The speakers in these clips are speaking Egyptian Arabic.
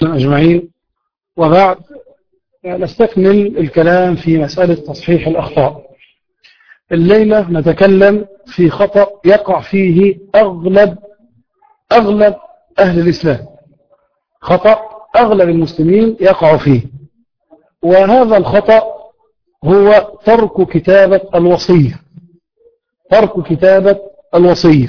أجمعين وبعد نستكمل الكلام في مسألة تصحيح الأخطاء الليلة نتكلم في خطأ يقع فيه أغلب أغلب أهل الإسلام خطأ أغلب المسلمين يقع فيه وهذا الخطأ هو ترك كتابة الوصية ترك كتابة الوصية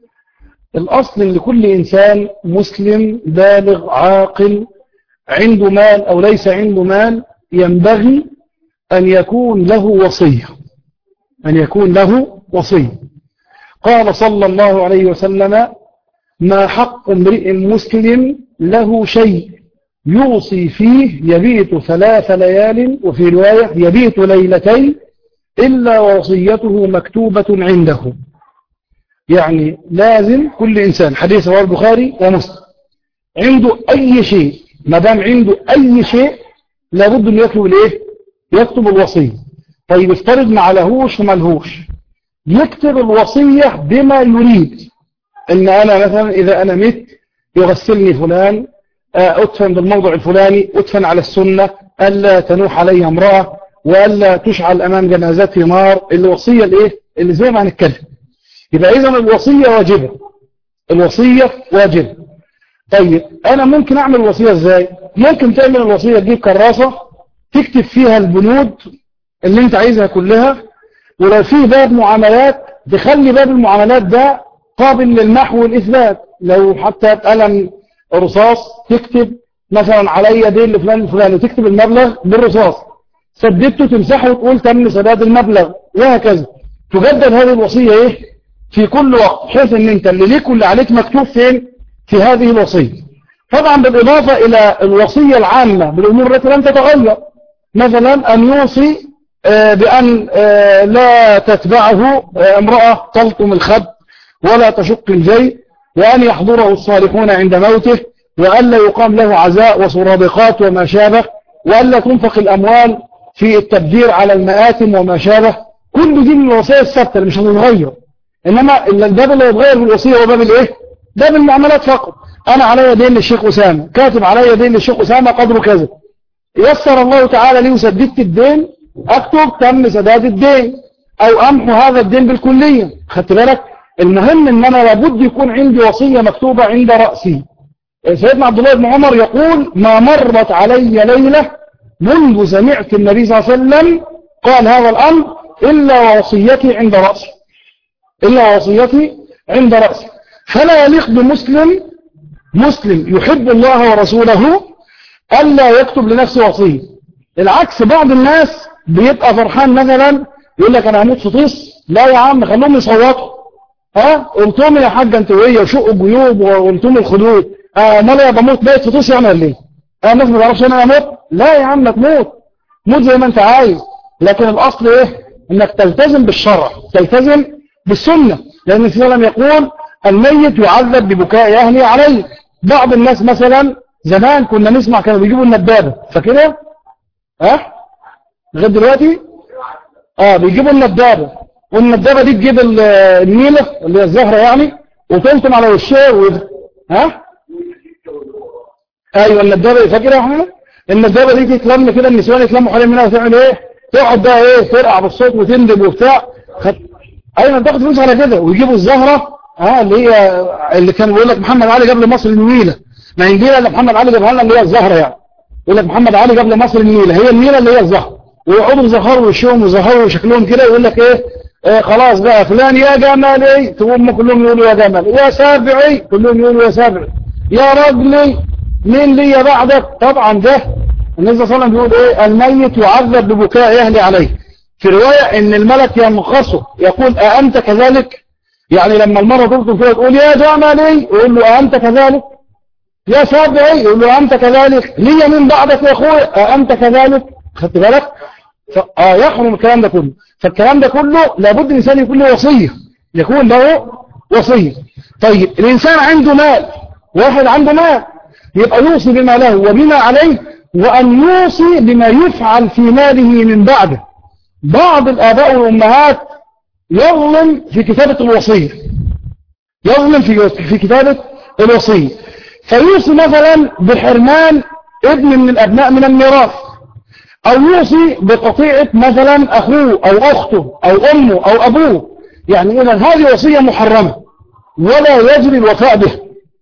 الأصل أن لكل إنسان مسلم بالغ عاقل عنده مال أو ليس عنده مال ينبغي أن يكون له وصية أن يكون له وصية قال صلى الله عليه وسلم ما حق امرئ مسلم له شيء يوصي فيه يبيت ثلاث ليال وفي رواية يبيت ليلتين إلا وصيته مكتوبة عنده يعني لازم كل إنسان حديث رواه البخاري ومسلم عنده أي شيء ما دام عنده أي شيء لابد أن يكتب الإيه؟ يكتب الوصية طيب افترض ما عليهوش وما لهوش يكتب الوصية بما يريد ان انا مثلا اذا انا مت يغسلني فلان ادفن بالموضع الفلاني ادفن على السنة الا تنوح علي امرأة والا تشعل امام جنازتي نار الوصية الايه اللي زي ما هنتكلم يبقى اذا الوصية واجبة الوصية واجبة طيب انا ممكن اعمل الوصية ازاي ممكن تعمل الوصية تجيب كراسة تكتب فيها البنود اللي انت عايزها كلها ولو في باب معاملات تخلي باب المعاملات ده قابل للمحو والإثبات لو حتى قلم رصاص تكتب مثلا علي دين لفلان الفلاني تكتب المبلغ بالرصاص سددته تمسحه وتقول تم سداد المبلغ وهكذا تجدد هذه الوصية ايه في كل وقت بحيث ان انت اللي ليك واللي عليك مكتوب فين في هذه الوصية طبعا بالإضافة إلى الوصية العامة بالأمور التي لم تتغير مثلا أن يوصي بأن لا تتبعه امرأة تلطم الخد ولا تشق الجي وأن يحضره الصالحون عند موته وأن لا يقام له عزاء وسرابقات وما شابه وأن لا تنفق الأموال في التبذير على المآتم وما شابه كل دي من الوصية الثابتة اللي مش هتتغير إنما الباب اللي يتغير في الوصية هو باب الإيه؟ باب المعاملات فقط أنا علي دين للشيخ أسامة كاتب علي دين للشيخ أسامة قدره كذا يسر الله تعالى لي وسددت الدين أكتب تم سداد الدين أو أمحو هذا الدين بالكلية خدت بالك المهم ان انا لابد يكون عندي وصية مكتوبة عند رأسي سيدنا عبد الله بن عمر يقول ما مرت علي ليلة منذ سمعت النبي صلى الله عليه وسلم قال هذا الأمر إلا وصيتي عند رأسي إلا وصيتي عند رأسي فلا يليق بمسلم مسلم يحب الله ورسوله ألا يكتب لنفسه وصية العكس بعض الناس بيبقى فرحان مثلا يقول لك أنا هموت في طيس لا يا عم خلوهم يصوتوا ها قلتم يا حاجة انت وهي وشقوا الجيوب وقلتم الخدود اه امال يا بموت بقيت في طوس يعني ولا ايه اه الناس ما تعرفش انا اموت لا يا عم تموت موت زي ما انت عايز لكن الاصل ايه انك تلتزم بالشرع تلتزم بالسنة لان السلام يقول الميت يعذب ببكاء اهله عليه بعض الناس مثلا زمان كنا نسمع كانوا بيجيبوا الندابة فكده ها لغايه دلوقتي اه بيجيبوا الندابة والندابة دي تجيب النيلة اللي هي الزهرة يعني وتلتم على وشها و... ها ايوه الندابة فاكرة يا احمد الندابة دي تتلم كده النسوان يتلموا حوالين منها وتعمل ايه تقعد بقى ايه ترقع بالصوت وتندب وبتاع خد... ايوه تاخد فلوس على كده ويجيبوا الزهرة ها اللي هي اللي كان بيقول لك محمد علي جاب لمصر النيلة ما ينجينا الا محمد علي جابها لنا اللي هي الزهرة يعني يقول لك محمد علي جاب لمصر النيلة هي النيلة اللي هي الزهرة ويقعدوا يظهروا وشهم ويظهروا شكلهم كده يقول لك ايه إيه خلاص بقى فلان يا جمالي تقوم كلهم يقولوا يا جمال يا سابعي كلهم يقولوا يا سابعي يا رجلي مين لي بعدك طبعا ده النبي صلى الله عليه وسلم بيقول ايه الميت يعذب ببكاء اهلي عليه في رواية ان الملك ينقصه يقول أأنت كذلك يعني لما المرة تلطم كده تقول يا جمالي يقول له أأنت كذلك يا سابعي يقول له أنت كذلك لي من بعدك يا اخويا أأنت كذلك خدت بالك آه يحرم الكلام ده كله فالكلام ده كله لابد الإنسان يكون له وصية يكون له وصية طيب الإنسان عنده مال واحد عنده مال يبقى يوصي بما له وبما عليه وأن يوصي بما يفعل في ماله من بعده بعض الآباء والأمهات يظلم في كتابة الوصية يظلم في في كتابة الوصية فيوصي مثلا بحرمان ابن من الأبناء من الميراث أو يوصي بقطيعة مثلا أخوه أو أخته أو أمه أو أبوه يعني إذا هذه وصية محرمة ولا يجري الوفاء به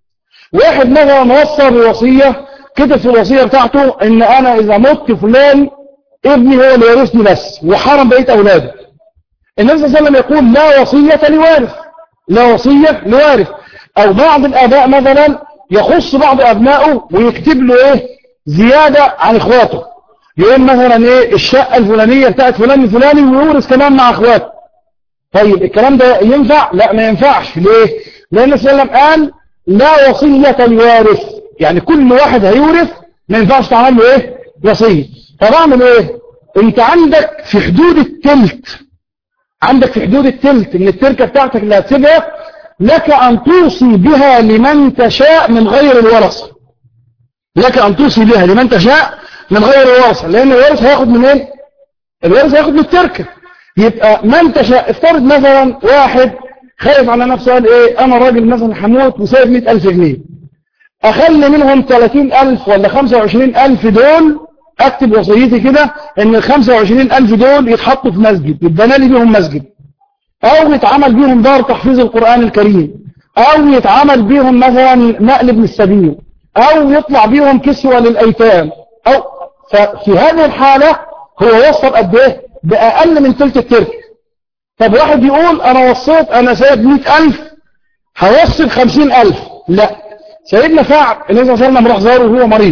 واحد مثلا وصى بوصية كتب في الوصية بتاعته إن أنا إذا مت فلان ابني هو اللي يورثني بس وحرم بقية أولاده النبي صلى الله عليه وسلم يقول لا وصية لوارث لا وصية لوارث أو بعض الآباء مثلا يخص بعض أبنائه ويكتب له إيه زيادة عن إخواته يقول مثلا إيه الشقة الفلانية بتاعت فلان الفلاني ويورث كمان مع إخواته طيب الكلام ده ينفع لا ما ينفعش ليه لأن النبي صلى الله عليه وسلم قال لا وصية لوارث يعني كل واحد هيورث ما ينفعش تعمل له إيه وصية طب أعمل إيه أنت عندك في حدود التلت عندك في حدود التلت من التركة بتاعتك اللي هتسيبها لك أن توصي بها لمن تشاء من غير الورثة لك أن توصي بها لمن تشاء من غير الورثة لأن الورث هياخد من ايه الورث هياخد من التركة يبقى من تشاء افترض مثلا واحد خايف على نفسه قال ايه انا راجل مثلا هموت وسايب 100000 جنيه اخلي منهم 30000 ولا 25000 دول اكتب وصيتي كده ان ال 25000 دول يتحطوا في مسجد يتبنى لي بيهم مسجد او يتعمل بيهم دار تحفيظ القرآن الكريم او يتعمل بيهم مثلا نقل ابن السبيل او يطلع بيهم كسوة للايتام او ففي هذه الحالة هو وصل قد ايه باقل من ثلث الترك طب واحد يقول انا وصيت انا سايب 100000 هوصي 50000 لا سيدنا فعل النبي صلى الله عليه وسلم راح زاره وهو مريض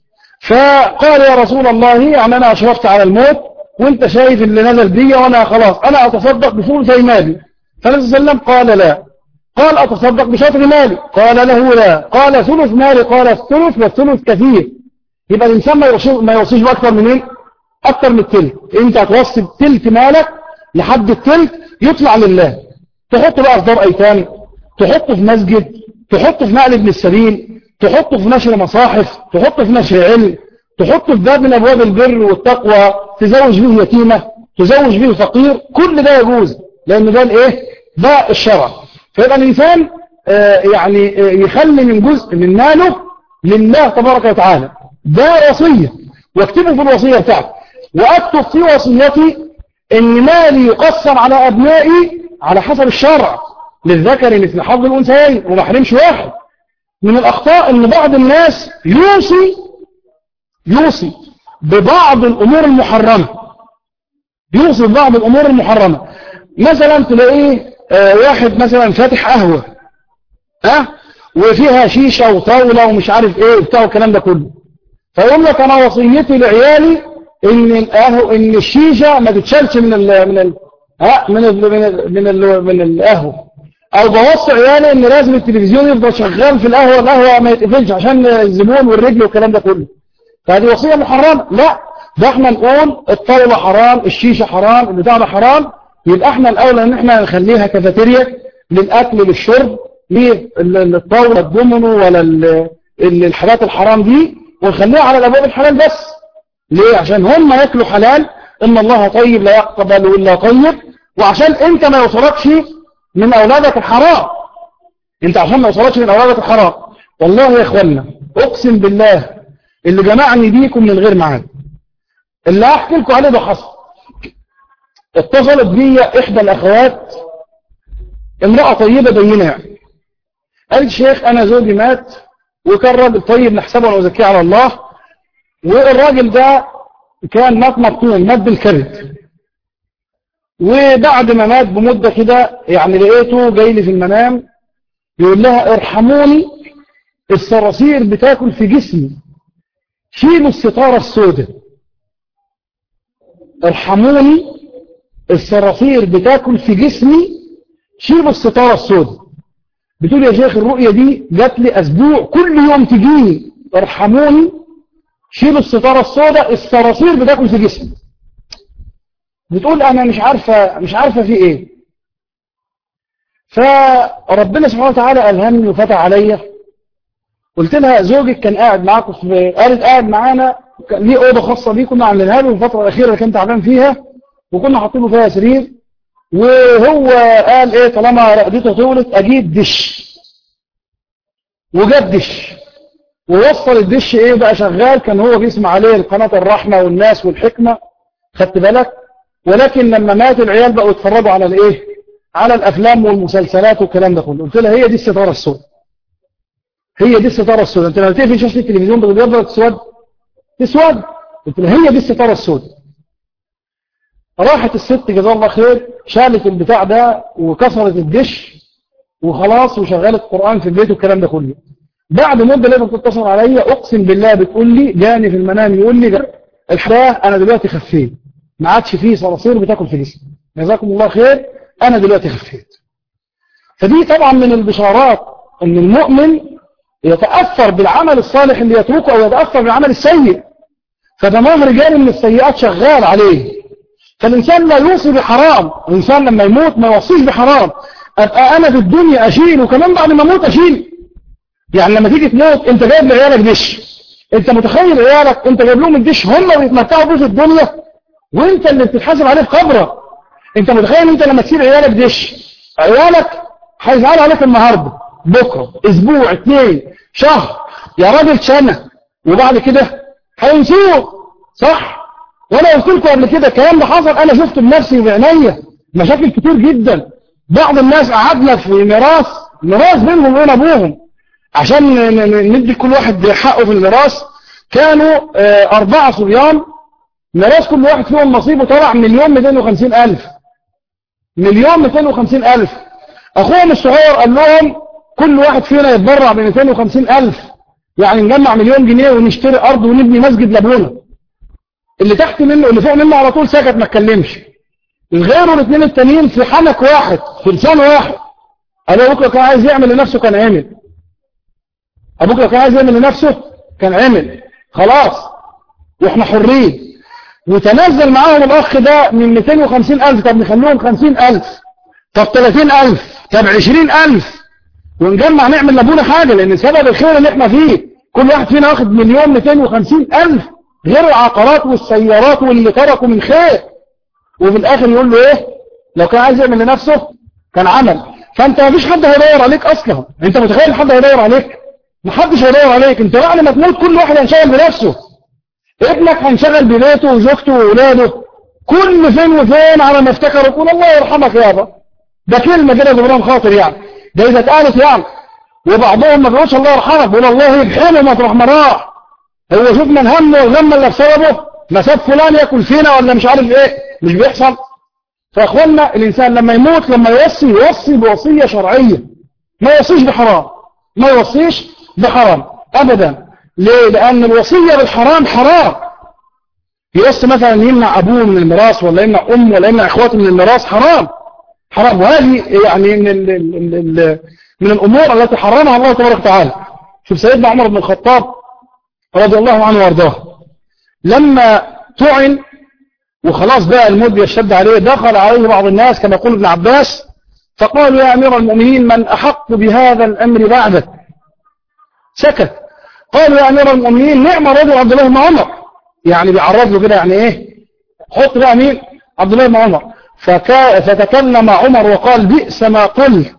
فقال يا رسول الله يعني انا اشرفت على الموت وانت شايف اللي نزل بيا وانا خلاص انا اتصدق بثلثي مالي فالنبي صلى الله عليه وسلم قال لا قال اتصدق بشطر مالي قال له لا قال ثلث مالي قال الثلث والثلث كثير يبقى الانسان ما يوصيش ما يوصيش باكثر من ايه اكثر من الثلث انت هتوصي بثلث مالك لحد الثلث يطلع لله تحطه بقى في دار ايتام تحطه في مسجد تحطه في نقل ابن السبيل تحطه في نشر مصاحف تحطه في نشر علم تحطه في باب من ابواب البر والتقوى تزوج به يتيمة تزوج به فقير كل ده يجوز لان ده الايه ده الشرع فيبقى الانسان آه يعني آه يخلي من جزء من ماله لله تبارك وتعالى ده وصية واكتبه في الوصية بتاعته واكتب في وصيتي ان مالي يقسم على ابنائي على حسب الشرع للذكر مثل حظ الانثيين وما احرمش واحد من الاخطاء ان بعض الناس يوصي يوصي ببعض الامور المحرمة يوصي ببعض الامور المحرمة مثلا تلاقيه آه واحد مثلا فاتح قهوة ها وفيها شيشة وطاولة ومش عارف ايه وبتاع الكلام ده كله فيقول لك انا وصيتي لعيالي ان القهوة ان الشيشة ما تتشالش من ال من ال ها من ال من ال من ال من القهوة او بوصي عيالي ان لازم التلفزيون يفضل شغال في القهوة القهوة ما يتقفلش عشان الزبون والرجل والكلام ده كله فهذه وصية محرمة لا ده احنا نقول الطاولة حرام الشيشة حرام البتاع ده حرام يبقى احنا الاولى ان احنا نخليها كافيتيريا للاكل للشرب للطاولة الضمنو ولا الحاجات الحرام دي ونخليها على الابواب الحلال بس ليه عشان هم ياكلوا حلال ان الله طيب لا يقبل الا طيب وعشان انت ما يوصلكش من اولادك الحرام انت عشان ما يوصلكش من اولادك الحرام والله يا اخوانا اقسم بالله اللي جمعني بيكم من غير معاد اللي هحكي لكم عليه ده حصل اتصلت بي احدى الاخوات امرأة طيبة بينة يعني قالت شيخ انا زوجي مات وكان راجل طيب نحسبه ونزكيه على الله والراجل ده كان مات مبطون مات بالكبد وبعد ما مات بمدة كده يعني لقيته جاي لي في المنام يقول لها ارحموني الصراصير بتاكل في جسمي شيلوا الستارة السوداء ارحموني الصراصير بتاكل في جسمي شيلوا الستارة السوداء بتقول يا شيخ الرؤية دي جات لي اسبوع كل يوم تجيني ارحموني شيلوا الستارة السوداء الصراصير بتاكل في جسمي بتقول انا مش عارفة مش عارفة في ايه فربنا سبحانه وتعالى الهمني وفتح عليا قلت لها زوجك كان قاعد معاكم في قالت قاعد معانا ليه اوضه خاصه بيه كنا عاملينها له الفتره الاخيره اللي كان تعبان فيها وكنا حاطين له فيها سرير وهو قال ايه طالما رقدته طولت اجيب دش وجاب دش ووصل الدش ايه بقى شغال كان هو بيسمع عليه القناة الرحمة والناس والحكمة خدت بالك ولكن لما مات العيال بقوا يتفرجوا على الايه على الافلام والمسلسلات والكلام ده كله قلت لها هي دي الستاره السوداء هي دي الستاره السوداء انت لما تقفل شاشه التلفزيون بتبيض تسود تسود قلت لها هي دي الستاره السوداء راحت الست جزاها الله خير شالت البتاع ده وكسرت الدش وخلاص وشغلت قرآن في البيت والكلام ده كله بعد مدة لما بتتصل عليا اقسم بالله بتقول لي جاني في المنام يقول لي الحياة انا دلوقتي خفيت ما عادش فيه صراصير بتاكل في جسمي جزاكم الله خير انا دلوقتي خفيت فدي طبعا من البشارات ان المؤمن يتأثر بالعمل الصالح اللي يتركه او يتأثر بالعمل السيء فدماغ رجال من السيئات شغال عليه فالإنسان لا يوصي بحرام الإنسان لما يموت ما يوصيش بحرام أبقى أنا في الدنيا أشيل وكمان بعد ما أموت أشيل يعني لما تيجي تموت أنت جايب لعيالك دش أنت متخيل عيالك أنت جايب لهم الدش هم بيتمتعوا بيه في الدنيا وأنت اللي بتتحاسب عليه في قبرك أنت متخيل أنت لما تسيب عيالك دش عيالك هيزعلوا عليك النهاردة بكرة أسبوع اثنين شهر يا راجل سنة وبعد كده هينسوك صح وانا قلت لكم قبل كده الكلام ده حصل انا شفته بنفسي وبعناية مشاكل كتير جدا بعض الناس قعدنا في ميراث ميراث بينهم وبين ابوهم عشان ندي كل واحد حقه في الميراث كانوا اربعة صبيان ميراث كل واحد فيهم نصيبه طلع مليون 250 الف مليون 250 الف اخوهم الصغير قال لهم كل واحد فينا يتبرع ب 250 الف يعني نجمع مليون جنيه ونشتري ارض ونبني مسجد لابونا اللي تحت منه اللي فوق منه على طول سكت ما اتكلمش غيره الاثنين التانيين في حنك واحد في لسان واحد ابو بكر كان عايز يعمل لنفسه كان عمل ابو بكر كان عايز يعمل لنفسه كان عمل خلاص واحنا حرين وتنزل معاهم الاخ ده من 250 الف طب نخليهم 50 الف طب 30 الف طب 20 الف ونجمع نعمل لابونا حاجة لان سبب الخير اللي احنا فيه كل واحد فينا واخد مليون 250 الف غير العقارات والسيارات واللي تركوا من خير وفي الاخر يقول له ايه لو كان عايز يعمل لنفسه كان عمل فانت ما فيش حد هيدور عليك اصلا انت متخيل حد هيدور عليك محدش هيدور عليك انت بعد ما تموت كل واحد هينشغل بنفسه ابنك هينشغل ببيته وزوجته واولاده كل فين وفين على ما افتكر يقول الله يرحمك يابا ده كلمة كده جبران خاطر يعني ده اذا اتقالت يعني وبعضهم ما بيقولش الله يرحمك بيقول الله يرحمه ما تروح مراه هو شوف من هم والغم اللي بسببه ما ساب فلان ياكل فينا ولا مش عارف ايه مش بيحصل فاخوانا الانسان لما يموت لما يوصي يوصي بوصية شرعية ما يوصيش بحرام ما يوصيش بحرام ابدا ليه لان الوصية بالحرام حرام يوصي مثلا يمنع ابوه من الميراث ولا يمنع امه ولا يمنع اخواته من الميراث حرام حرام وهذه يعني من ال ال ال من الامور التي حرمها الله تبارك وتعالى شوف سيدنا عمر بن الخطاب رضي الله عنه وارضاه لما طعن وخلاص بقى الموت يشتد عليه دخل عليه بعض الناس كما يقول ابن عباس فقالوا يا أمير المؤمنين من أحق بهذا الأمر بعدك سكت قالوا يا أمير المؤمنين نعم رجل عبد الله بن عمر يعني بيعرض له كده يعني ايه حط بقى مين عبد الله بن عمر فكا فتكلم عمر وقال بئس ما قلت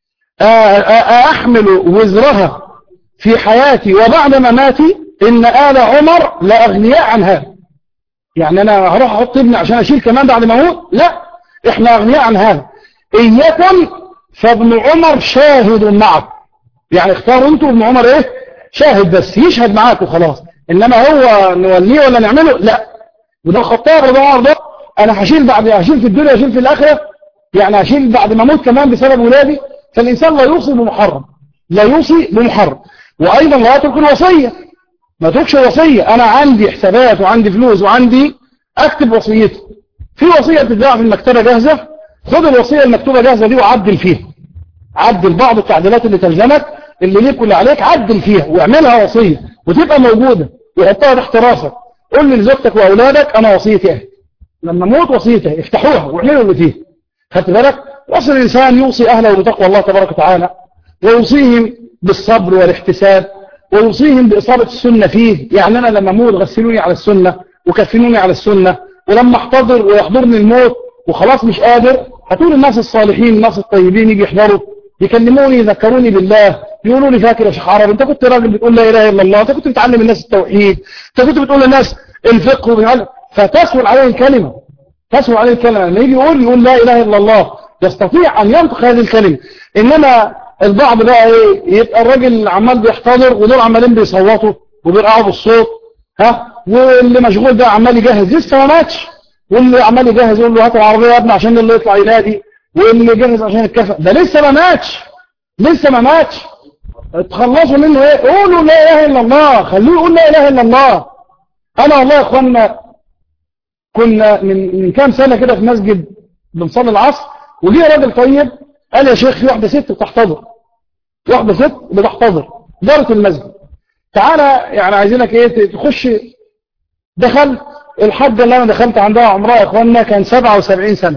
أحمل وزرها في حياتي وبعد مماتي إن آل عمر لا أغنياء عن هذا يعني أنا هروح أحط ابني عشان أشيل كمان بعد ما أموت لا إحنا أغنياء عن هذا إن يكن فابن عمر شاهد معك يعني اختاروا أنتوا ابن عمر إيه شاهد بس يشهد معاك وخلاص إنما هو نوليه ولا نعمله لا وده الخطاب رضي الله عنه أنا هشيل بعد هشيل في الدنيا هشيل في الآخرة يعني هشيل بعد ما أموت كمان بسبب ولادي فالإنسان لا يوصي بمحرم لا يوصي بمحرم وأيضا لا يترك الوصية ما تركش وصية أنا عندي حسابات وعندي فلوس وعندي أكتب وصيتي في وصية بتتباع في المكتبة جاهزة خد الوصية المكتوبة جاهزة دي وعدل فيها عدل بعض التعديلات اللي تلزمك اللي ليك واللي عليك عدل فيها واعملها وصية وتبقى موجودة وحطها تحت راسك قول لزوجتك وأولادك أنا وصيتي اهي لما موت وصيتي افتحوها واعملوا اللي فيها خدت بالك وصل الإنسان يوصي أهله بتقوى الله تبارك وتعالى ويوصيهم بالصبر والاحتساب ويوصيهم بإصابة السنة فيه يعني أنا لما أموت غسلوني على السنة وكفنوني على السنة ولما احتضر ويحضرني الموت وخلاص مش قادر هتقول الناس الصالحين الناس الطيبين يجي يحضروا يكلموني يذكروني بالله يقولوا لي فاكر يا شيخ عرب انت كنت راجل بتقول لا اله الا الله انت كنت بتعلم الناس التوحيد انت كنت بتقول للناس الفقه وبيعلم فتسهل عليه الكلمه تسهل عليه الكلمه لما يجي يقول يقول لا اله الا الله يستطيع ان ينطق هذه الكلمه انما البعض بقى ايه يبقى الراجل عمال بيحتضر ودول عمالين بيصوتوا وبيرقعوا بالصوت ها واللي مشغول ده عمال يجهز لسه ما ماتش واللي عمال يجهز يقول له هات العربيه يا ابني عشان اللي يطلع ينادي واللي يجهز عشان الكفن ده لسه ما ماتش لسه ما ماتش تخلصوا منه ايه قولوا لا اله الا الله خلوه يقول لا اله الا الله انا والله يا اخوانا كنا من من كام سنه كده في مسجد بنصلي العصر وجه راجل طيب قال يا شيخ في واحده ست بتحتضر واحده ست بتحتضر دارت المسجد تعالى يعني عايزينك ايه تخش دخل الحاجه اللي انا دخلت عندها عمرها يا اخوانا كان 77 سنه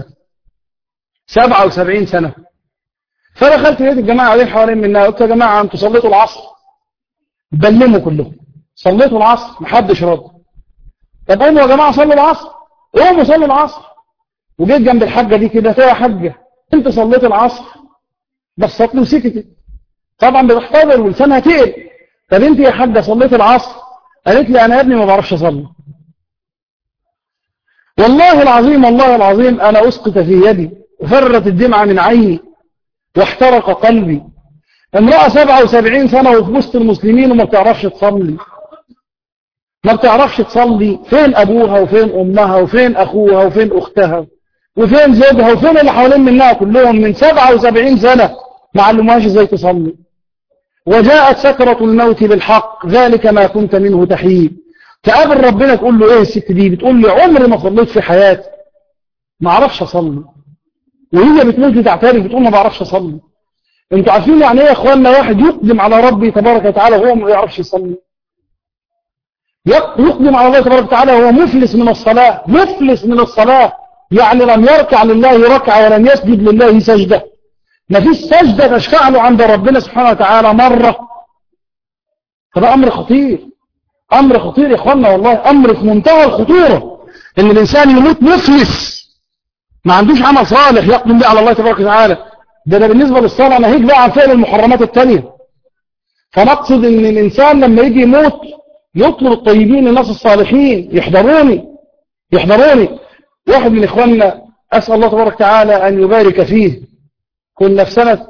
77 سنه فدخلت لقيت الجماعه قاعدين حوالين منها قلت يا جماعه انتوا صليتوا العصر بلموا كلهم صليتوا العصر محدش رد طب قوموا يا جماعه صلوا العصر قوموا صلوا العصر وجيت جنب الحاجه دي كده يا حاجه انت صليت العصر بصت له وسكتت طبعا بتحتضر ولسانها تقل طب انت يا حاجه صليت العصر قالت لي انا يا ابني ما بعرفش اصلي والله العظيم والله العظيم انا اسقط في يدي وفرت الدمعه من عيني واحترق قلبي امرأة 77 سنة وفي وسط المسلمين وما بتعرفش تصلي ما بتعرفش تصلي فين أبوها وفين أمها وفين أخوها وفين أختها وفين زوجها وفين اللي حوالين منها كلهم من 77 سنة ما علموهاش ازاي تصلي وجاءت سكرة الموت بالحق ذلك ما كنت منه تحيد تقابل ربنا تقول له ايه الست دي بتقول لي عمري ما صليت في حياتي ما اعرفش اصلي وهي بتموت تعترف بتقول ما بعرفش اصلي انتوا عارفين يعني ايه يا اخواننا واحد يقدم على ربي تبارك وتعالى وهو ما بيعرفش يصلي يقدم على الله تبارك وتعالى وهو مفلس من الصلاة مفلس من الصلاة يعني لم يركع لله ركعة ولم يسجد لله سجدة ما فيش سجدة تشفع له عند ربنا سبحانه وتعالى مرة فده أمر خطير أمر خطير يا إخواننا والله أمر في منتهى الخطورة إن الإنسان يموت مفلس ما عندوش عمل صالح يقدم به على الله تبارك وتعالى ده ده بالنسبة للصلاة ناهيك بقى عن فعل المحرمات التانية فنقصد ان الانسان لما يجي يموت يطلب الطيبين الناس الصالحين يحضروني يحضروني واحد من اخواننا اسأل الله تبارك وتعالى ان يبارك فيه كنا في سنة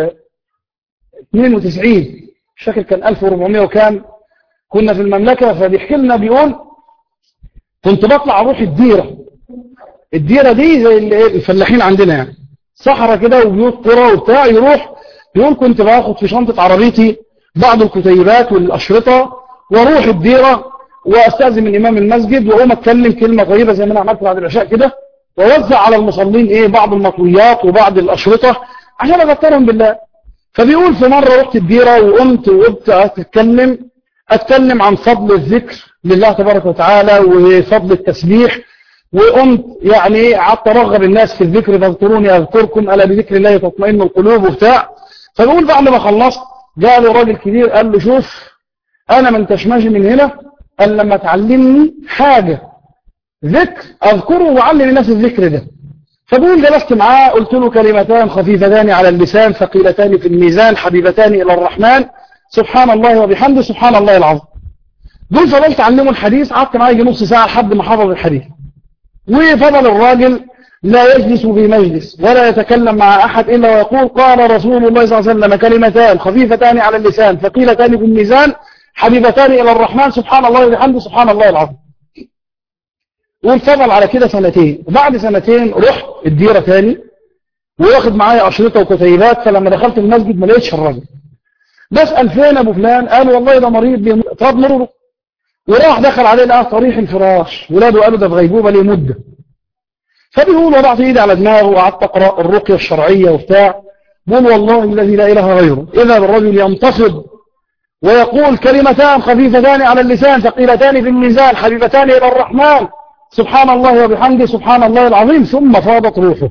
92 مش فاكر كان 1400 وكام كنا في المملكة فبيحكي لنا بيقول كنت بطلع اروح الديرة الديرة دي زي الفلاحين عندنا يعني صحراء كده وبيوت قرى وبتاع يروح يقول كنت باخد في شنطة عربيتي بعض الكتيبات والأشرطة واروح الديرة واستأذن من إمام المسجد واقوم اتكلم كلمة طيبة زي ما انا عملت بعد العشاء كده واوزع على المصلين ايه بعض المطويات وبعض الأشرطة عشان اذكرهم بالله فبيقول في مرة رحت الديرة وقمت وقمت اتكلم اتكلم عن فضل الذكر لله تبارك وتعالى وفضل التسبيح وقمت يعني قعدت ارغب الناس في الذكر فاذكروني اذكركم الا بذكر الله تطمئن القلوب وبتاع فبقول بعد ما خلصت جاء له راجل كبير قال له شوف انا ما انتش ماشي من هنا الا لما تعلمني حاجه ذكر اذكره واعلم الناس الذكر ده فبقول جلست معاه قلت له كلمتان خفيفتان على اللسان ثقيلتان في الميزان حبيبتان الى الرحمن سبحان الله وبحمده سبحان الله العظيم دول فضلت اعلمه الحديث قعدت معاه يجي نص ساعه لحد ما حفظ الحديث وفضل الراجل لا يجلس في مجلس ولا يتكلم مع أحد إلا ويقول قال رسول الله صلى الله عليه وسلم كلمتان خفيفتان على اللسان ثقيلتان في الميزان حبيبتان إلى الرحمن سبحان الله وبحمده سبحان الله العظيم وانفضل على كده سنتين وبعد سنتين رحت الديرة تاني واخد معايا أشرطة وكتيبات فلما دخلت المسجد ما لقيتش الراجل بسأل فين أبو فلان قال والله ده مريض طب مرضه وراح دخل عليه لقاه طريح الفراش ولاده قالوا ده في غيبوبة ليه مدة فبيقول وضعت ايدي على دماغه وقعدت اقرا الرقيه الشرعيه وبتاع بقول والله الذي لا اله غيره اذا بالرجل ينتفض ويقول كلمتان خفيفتان على اللسان ثقيلتان في الميزان حبيبتان الى الرحمن سبحان الله وبحمده سبحان الله العظيم ثم فاضت روحه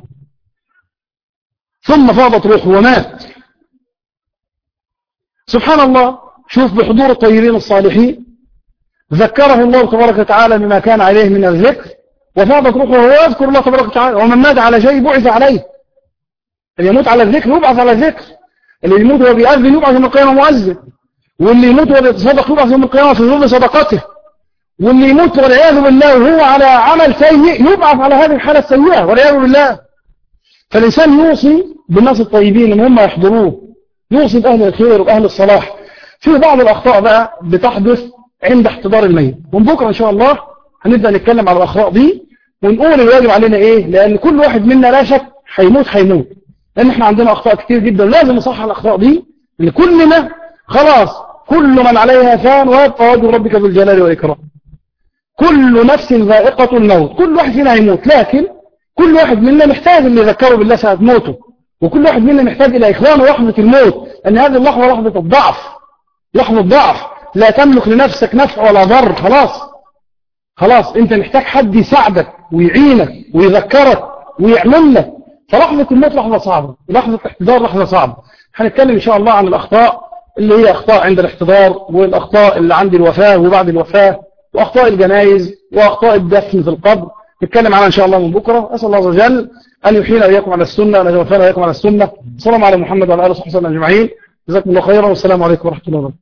ثم فاضت روحه ومات سبحان الله شوف بحضور الطيبين الصالحين ذكره الله تبارك وتعالى بما كان عليه من الذكر وفاضت روحه وهو يذكر الله تبارك وتعالى ومن مات على شيء بعث عليه اللي يموت على الذكر يبعث على الذكر اللي يموت وهو بيأذن يبعث يوم القيامة مؤذن واللي يموت وهو بيتصدق يبعث يوم القيامة في ظل صدقته واللي يموت والعياذ بالله وهو على عمل سيء يبعث على هذه الحالة السيئة والعياذ بالله فالإنسان يوصي بالناس الطيبين ان هم يحضروه يوصي بأهل الخير وبأهل الصلاح في بعض الأخطاء بقى بتحدث عند احتضار الميت ومن بكرة إن شاء الله هنبدأ نتكلم على الأخطاء دي ونقول الواجب علينا إيه لأن كل واحد منا لا شك هيموت هيموت لأن احنا عندنا أخطاء كتير جدا لازم نصحح الأخطاء دي لأن كلنا خلاص كل من عليها فان ويبقى وجه ربك ذو الجلال والإكرام كل نفس ذائقة الموت كل واحد فينا هيموت لكن كل واحد منا محتاج ان يذكره بالله ساعة موته وكل واحد منا محتاج إلى إخوانه لحظة الموت أن هذه اللحظة لحظة الضعف لحظة ضعف لا تملك لنفسك نفع ولا ضر خلاص خلاص انت محتاج حد يساعدك ويعينك ويذكرك ويعمل لك فلحظة الموت لحظة صعبة ولحظة الاحتضار لحظة صعبة هنتكلم إن شاء الله عن الأخطاء اللي هي أخطاء عند الاحتضار والأخطاء اللي عند الوفاة وبعد الوفاة وأخطاء الجنائز وأخطاء الدفن في القبر نتكلم عنها إن شاء الله من بكرة أسأل الله عز وجل أن يحيينا إياكم على السنة وأن يتوفانا إياكم على السنة السلام على محمد وعلى آله وصحبه وسلم أجمعين جزاكم الله خيرا والسلام عليكم ورحمة الله وبركاته